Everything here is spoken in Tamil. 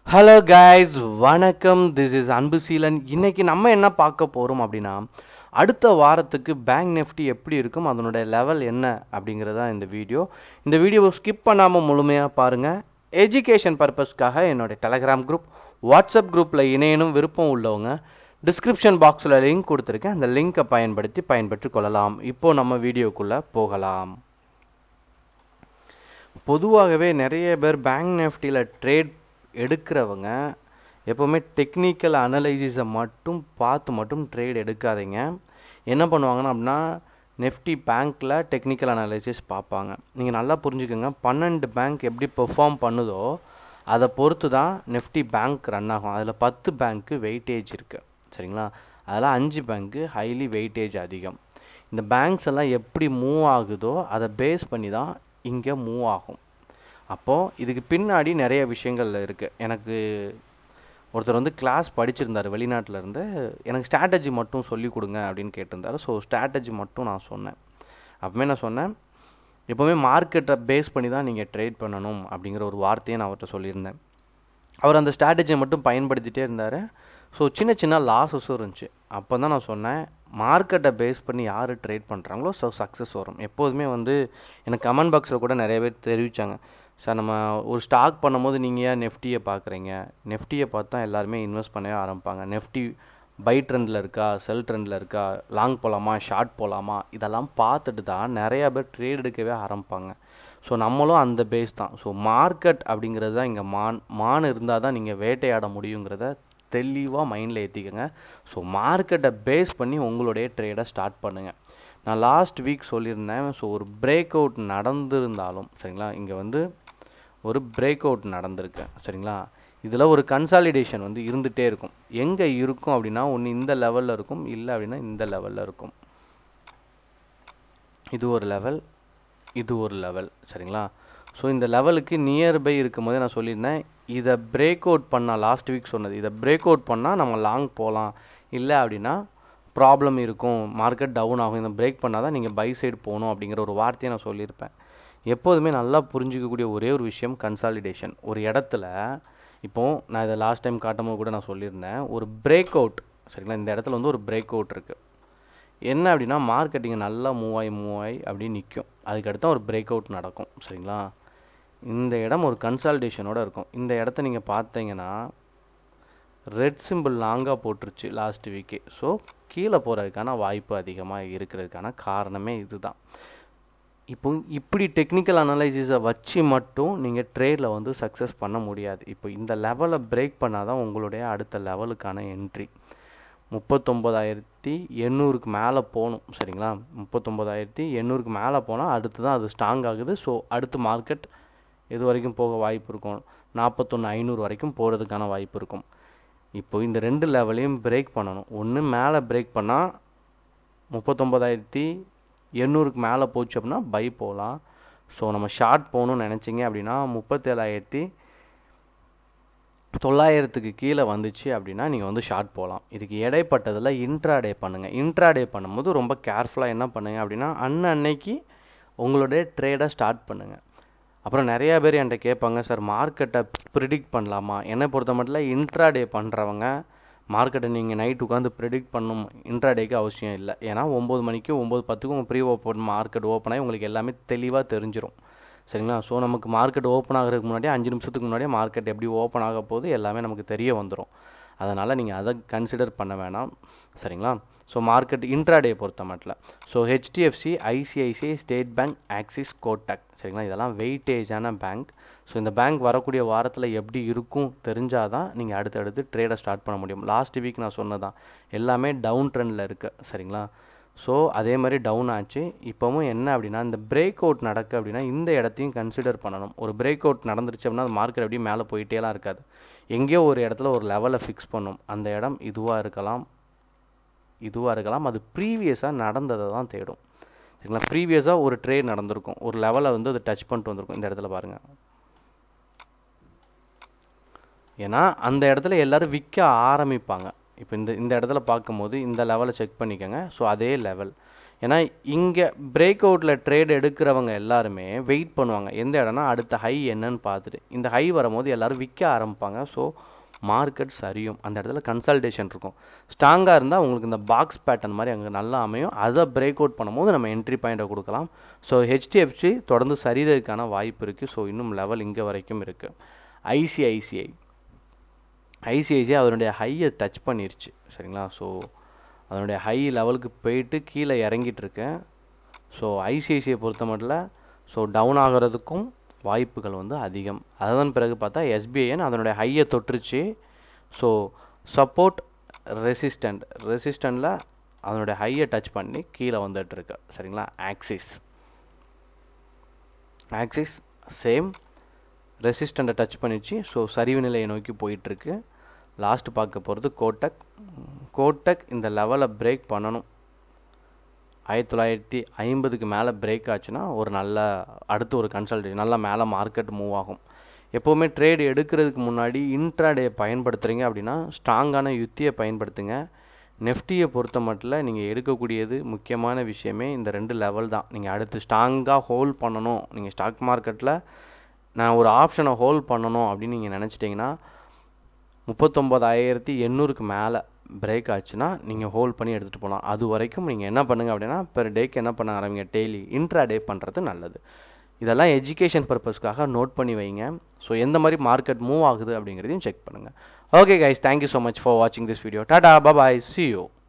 ஹலோ கைஸ் வணக்கம் திஸ் இஸ் அன்பு சீலன் இன்னைக்கு நம்ம என்ன பார்க்க போகிறோம் அப்படின்னா அடுத்த வாரத்துக்கு பேங்க் நெஃப்டி எப்படி இருக்கும் அதனுடைய லெவல் என்ன அப்படிங்கிறதா இந்த வீடியோ இந்த வீடியோவை ஸ்கிப் பண்ணாமல் முழுமையாக பாருங்கள் எஜுகேஷன் பர்பஸ்க்காக என்னுடைய டெலகிராம் குரூப் வாட்ஸ்அப் குரூப்பில் இணையனும் விருப்பம் உள்ளவங்க டிஸ்கிரிப்ஷன் பாக்ஸில் லிங்க் கொடுத்துருக்கேன் அந்த லிங்கை பயன்படுத்தி பயன்பெற்றுக் கொள்ளலாம் இப்போ நம்ம வீடியோக்குள்ளே போகலாம் பொதுவாகவே நிறைய பேர் பேங்க் நிஃப்டியில் ட்ரேட் எடுக்கிறவங்க எப்போவுமே டெக்னிக்கல் அனலைசிஸை மட்டும் பார்த்து மட்டும் ட்ரேட் எடுக்காதீங்க என்ன பண்ணுவாங்கன்னா அப்படின்னா நெஃப்டி பேங்க்கில் டெக்னிக்கல் அனாலிசிஸ் பார்ப்பாங்க நீங்கள் நல்லா புரிஞ்சுக்கோங்க பன்னெண்டு பேங்க் எப்படி பெர்ஃபார்ம் பண்ணுதோ அதை பொறுத்து தான் நெஃப்டி பேங்க் ரன் ஆகும் அதில் பத்து பேங்க்கு வெயிட்டேஜ் இருக்குது சரிங்களா அதில் அஞ்சு பேங்க்கு ஹைலி வெயிட்டேஜ் அதிகம் இந்த பேங்க்ஸ் எல்லாம் எப்படி மூவ் ஆகுதோ அதை பேஸ் பண்ணி தான் இங்கே மூவ் ஆகும் அப்போது இதுக்கு பின்னாடி நிறைய விஷயங்கள் இருக்குது எனக்கு ஒருத்தர் வந்து கிளாஸ் படிச்சிருந்தார் வெளிநாட்டில் இருந்து எனக்கு ஸ்ட்ராட்டஜி மட்டும் சொல்லி கொடுங்க அப்படின்னு கேட்டிருந்தாரு ஸோ ஸ்ட்ராட்டஜி மட்டும் நான் சொன்னேன் அப்பவுமே நான் சொன்னேன் எப்போவுமே மார்க்கெட்டை பேஸ் பண்ணி தான் நீங்கள் ட்ரேட் பண்ணணும் அப்படிங்கிற ஒரு வார்த்தையை நான் அவர்கிட்ட சொல்லியிருந்தேன் அவர் அந்த ஸ்ட்ராட்டஜியை மட்டும் பயன்படுத்திகிட்டே இருந்தார் ஸோ சின்ன சின்ன லாஸஸும் இருந்துச்சு அப்போ தான் நான் சொன்னேன் மார்க்கெட்டை பேஸ் பண்ணி யார் ட்ரேட் பண்ணுறாங்களோ ஸோ சக்ஸஸ் வரும் எப்போதுமே வந்து எனக்கு கமெண்ட் பாக்ஸில் கூட நிறைய பேர் தெரிவித்தாங்க சார் நம்ம ஒரு ஸ்டாக் பண்ணும்போது நீங்கள் ஏன் நெஃப்டியை பார்க்குறீங்க நெஃப்டியை பார்த்தா எல்லாருமே இன்வெஸ்ட் பண்ணவே ஆரம்பிப்பாங்க நெஃப்டி பை ட்ரெண்டில் இருக்கா செல் ட்ரெண்டில் இருக்கா லாங் போகலாமா ஷார்ட் போகலாமா இதெல்லாம் பார்த்துட்டு தான் நிறையா பேர் ட்ரேட் எடுக்கவே ஆரம்பிப்பாங்க ஸோ நம்மளும் அந்த பேஸ் தான் ஸோ மார்க்கெட் அப்படிங்கிறது தான் இங்கே மான் மான் இருந்தால் தான் நீங்கள் வேட்டையாட முடியுங்கிறத தெளிவாக மைண்டில் ஏற்றிக்கோங்க ஸோ மார்க்கெட்டை பேஸ் பண்ணி உங்களுடைய ட்ரேடை ஸ்டார்ட் பண்ணுங்கள் நான் லாஸ்ட் வீக் சொல்லியிருந்தேன் ஸோ ஒரு பிரேக் அவுட் நடந்திருந்தாலும் சரிங்களா இங்கே வந்து ஒரு பிரேக் அவுட் நடந்திருக்கு சரிங்களா இதில் ஒரு கன்சாலிடேஷன் வந்து இருந்துகிட்டே இருக்கும் எங்கே இருக்கும் அப்படின்னா ஒன்று இந்த லெவலில் இருக்கும் இல்லை அப்படின்னா இந்த லெவலில் இருக்கும் இது ஒரு லெவல் இது ஒரு லெவல் சரிங்களா ஸோ இந்த லெவலுக்கு நியர்பை இருக்கும் போதே நான் சொல்லியிருந்தேன் இதை பிரேக் அவுட் பண்ணால் லாஸ்ட் வீக் சொன்னது இதை பிரேக் அவுட் பண்ணால் நம்ம லாங் போகலாம் இல்லை அப்படின்னா ப்ராப்ளம் இருக்கும் மார்க்கெட் டவுன் ஆகும் இதை பிரேக் பண்ணால் தான் நீங்கள் பை சைடு போகணும் அப்படிங்கிற ஒரு வார்த்தையை நான் சொல்லியிருப்பேன் எப்போதுமே நல்லா புரிஞ்சிக்கக்கூடிய ஒரே ஒரு விஷயம் கன்சாலிடேஷன் ஒரு இடத்துல இப்போது நான் இதை லாஸ்ட் டைம் காட்டும்போது கூட நான் சொல்லியிருந்தேன் ஒரு பிரேக் அவுட் சரிங்களா இந்த இடத்துல வந்து ஒரு பிரேக் அவுட் இருக்குது என்ன அப்படின்னா மார்க்கெட்டிங் நல்லா மூவ் ஆகி மூவ் ஆகி அப்படியே நிற்கும் அதுக்கடுத்து ஒரு பிரேக் அவுட் நடக்கும் சரிங்களா இந்த இடம் ஒரு கன்சால்டேஷனோட இருக்கும் இந்த இடத்த நீங்கள் பார்த்தீங்கன்னா ரெட் சிம்பிள் லாங்காக போட்டுருச்சு லாஸ்ட் வீக்கே ஸோ கீழே போகிறதுக்கான வாய்ப்பு அதிகமாக இருக்கிறதுக்கான காரணமே இதுதான் இப்போ இப்படி டெக்னிக்கல் அனலைசிஸை வச்சு மட்டும் நீங்கள் ட்ரேடில் வந்து சக்ஸஸ் பண்ண முடியாது இப்போ இந்த லெவலை பிரேக் பண்ணால் தான் உங்களுடைய அடுத்த லெவலுக்கான என்ட்ரி முப்பத்தொம்போதாயிரத்தி எண்ணூறுக்கு மேலே போகணும் சரிங்களா முப்பத்தொம்போதாயிரத்தி எண்ணூறுக்கு மேலே போனால் அடுத்து தான் அது ஸ்ட்ராங் ஆகுது ஸோ அடுத்து மார்க்கெட் எது வரைக்கும் போக வாய்ப்பு இருக்கும் நாற்பத்தொன்று ஐநூறு வரைக்கும் போகிறதுக்கான வாய்ப்பு இருக்கும் இப்போ இந்த ரெண்டு லெவலையும் பிரேக் பண்ணணும் ஒன்று மேலே பிரேக் பண்ணால் முப்பத்தொம்போதாயிரத்தி எண்ணூறுக்கு மேலே போச்சு அப்படின்னா பை போகலாம் ஸோ நம்ம ஷார்ட் போகணும்னு நினச்சிங்க அப்படின்னா முப்பத்தேழாயிரத்தி தொள்ளாயிரத்துக்கு கீழே வந்துச்சு அப்படின்னா நீங்கள் வந்து ஷார்ட் போகலாம் இதுக்கு இடைப்பட்டதில் இன்ட்ராடே பண்ணுங்கள் இன்ட்ராடே பண்ணும்போது ரொம்ப கேர்ஃபுல்லாக என்ன பண்ணுங்கள் அப்படின்னா அன்னன்னைக்கு உங்களுடைய ட்ரேடை ஸ்டார்ட் பண்ணுங்கள் அப்புறம் நிறையா பேர் என்கிட்ட கேட்பாங்க சார் மார்க்கெட்டை ப்ரிடிக்ட் பண்ணலாமா என்னை பொறுத்த மட்டும் இன்ட்ராடே பண்ணுறவங்க மார்க்கெட்டை நீங்கள் நைட் உட்காந்து ப்ரிடிக்ட் பண்ணணும் இன்ட்ராடேக்கு அவசியம் இல்லை ஏன்னா ஒம்பது மணிக்கு ஒம்பது பத்துக்கும் உங்கள் ப்ரீ ஓப்பன் மார்க்கெட் ஓப்பன் ஆகி உங்களுக்கு எல்லாமே தெளிவாக தெரிஞ்சிடும் சரிங்களா ஸோ நமக்கு மார்க்கெட் ஓப்பன் ஆகிறதுக்கு முன்னாடி அஞ்சு நிமிஷத்துக்கு முன்னாடியே மார்க்கெட் எப்படி ஓப்பன் ஆக போகுது எல்லாமே நமக்கு தெரிய வந்துடும் அதனால் நீங்கள் அதை கன்சிடர் பண்ண வேணாம் சரிங்களா ஸோ மார்க்கெட் இன்ட்ராடே பொறுத்த மட்டும் so HDFC ICICI State Bank Axis Kotak சரிங்களா இதெல்லாம் வெயிட்டேஜான பேங்க் ஸோ இந்த பேங்க் வரக்கூடிய வாரத்தில் எப்படி இருக்கும் தெரிஞ்சால் தான் நீங்கள் அடுத்தடுத்து ட்ரேடை ஸ்டார்ட் பண்ண முடியும் லாஸ்ட் வீக் நான் சொன்னதான் எல்லாமே டவுன் ட்ரெண்டில் இருக்குது சரிங்களா ஸோ அதே மாதிரி டவுன் ஆச்சு இப்போவும் என்ன அப்படின்னா இந்த பிரேக் அவுட் நடக்கு அப்படின்னா இந்த இடத்தையும் கன்சிடர் பண்ணணும் ஒரு பிரேக் அவுட் நடந்துருச்சு அப்படின்னா அந்த மார்க்கெட் அப்படியே மேலே போயிட்டேலாம் இருக்காது எங்கேயோ ஒரு இடத்துல ஒரு லெவலை ஃபிக்ஸ் பண்ணும் அந்த இடம் இதுவாக இருக்கலாம் இதுவாக இருக்கலாம் அது ப்ரீவியஸாக நடந்ததை தான் தேடும் சரிங்களா ப்ரீவியஸாக ஒரு ட்ரேட் நடந்திருக்கும் ஒரு லெவலை வந்து அதை டச் பண்ணிட்டு வந்திருக்கும் இந்த இடத்துல பாருங்கள் ஏன்னா அந்த இடத்துல எல்லோரும் விற்க ஆரம்பிப்பாங்க இப்போ இந்த இந்த இடத்துல பார்க்கும்போது இந்த லெவலை செக் பண்ணிக்கோங்க ஸோ அதே லெவல் ஏன்னா இங்கே பிரேக் அவுட்டில் ட்ரேட் எடுக்கிறவங்க எல்லாருமே வெயிட் பண்ணுவாங்க எந்த இடம்னா அடுத்த ஹை என்னன்னு பார்த்துட்டு இந்த ஹை வரும்போது எல்லாரும் விற்க ஆரம்பிப்பாங்க ஸோ மார்க்கெட் சரியும் அந்த இடத்துல கன்சல்டேஷன் இருக்கும் ஸ்ட்ராங்காக இருந்தால் உங்களுக்கு இந்த பாக்ஸ் பேட்டர்ன் மாதிரி அங்கே நல்லா அமையும் அதை பிரேக் அவுட் பண்ணும்போது நம்ம என்ட்ரி பாயிண்ட்டை கொடுக்கலாம் ஸோ ஹெச்டிஎஃப்சி தொடர்ந்து சரீரதுக்கான வாய்ப்பு இருக்குது ஸோ இன்னும் லெவல் இங்கே வரைக்கும் இருக்குது ஐசிஐசிஐ ஐசிஐசிஐ அதனுடைய ஹையை டச் பண்ணிருச்சு சரிங்களா ஸோ அதனுடைய ஹை லெவலுக்கு போயிட்டு கீழே இறங்கிட்டு இருக்கேன் ஸோ ஐசிஐசிஐ பொறுத்த மட்டும் ஸோ டவுன் ஆகிறதுக்கும் வாய்ப்புகள் வந்து அதிகம் அதன் பிறகு பார்த்தா எஸ்பிஐஎன் அதனுடைய ஹையை தொட்டுருச்சு ஸோ சப்போர்ட் ரெசிஸ்டண்ட் ரெசிஸ்டண்டில் அதனுடைய ஹையை டச் பண்ணி கீழே வந்துட்டு இருக்கு சரிங்களா ஆக்சிஸ் ஆக்சிஸ் சேம் ரெசிஸ்டண்ட்டை டச் பண்ணிச்சு ஸோ சரிவு நிலையை நோக்கி போயிட்டுருக்கு லாஸ்ட் பார்க்க போகிறது கோட்டக் கோட்டக் இந்த லெவலை பிரேக் பண்ணணும் ஆயிரத்தி தொள்ளாயிரத்தி ஐம்பதுக்கு மேலே பிரேக் ஆச்சுன்னா ஒரு நல்ல அடுத்து ஒரு கன்சல்டேஷன் நல்லா மேலே மார்க்கெட் மூவ் ஆகும் எப்போவுமே ட்ரேட் எடுக்கிறதுக்கு முன்னாடி இன்ட்ராடே பயன்படுத்துகிறீங்க அப்படின்னா ஸ்ட்ராங்கான யுத்தியை பயன்படுத்துங்க நெஃப்டியை பொறுத்த மட்டும் நீங்கள் எடுக்கக்கூடியது முக்கியமான விஷயமே இந்த ரெண்டு லெவல் தான் நீங்கள் அடுத்து ஸ்ட்ராங்காக ஹோல்ட் பண்ணணும் நீங்கள் ஸ்டாக் மார்க்கெட்டில் நான் ஒரு ஆப்ஷனை ஹோல்ட் பண்ணணும் அப்படின்னு நீங்கள் நினச்சிட்டிங்கன்னா முப்பத்தொம்போதாயிரத்தி எண்ணூறுக்கு மேலே பிரேக் ஆச்சுன்னா நீங்கள் ஹோல்ட் பண்ணி எடுத்துகிட்டு போகலாம் அது வரைக்கும் நீங்கள் என்ன பண்ணுங்கள் அப்படின்னா பெர் டேக்கு என்ன பண்ண ஆரம்பிங்க டெய்லி இன்ட்ரா டே பண்ணுறது நல்லது இதெல்லாம் எஜுகேஷன் பர்பஸ்க்காக நோட் பண்ணி வைங்க ஸோ எந்த மாதிரி மார்க்கெட் மூவ் ஆகுது அப்படிங்கிறதையும் செக் பண்ணுங்கள் okay guys thank you so much for வாட்சிங் திஸ் வீடியோ டாடா பபாய் சி யூ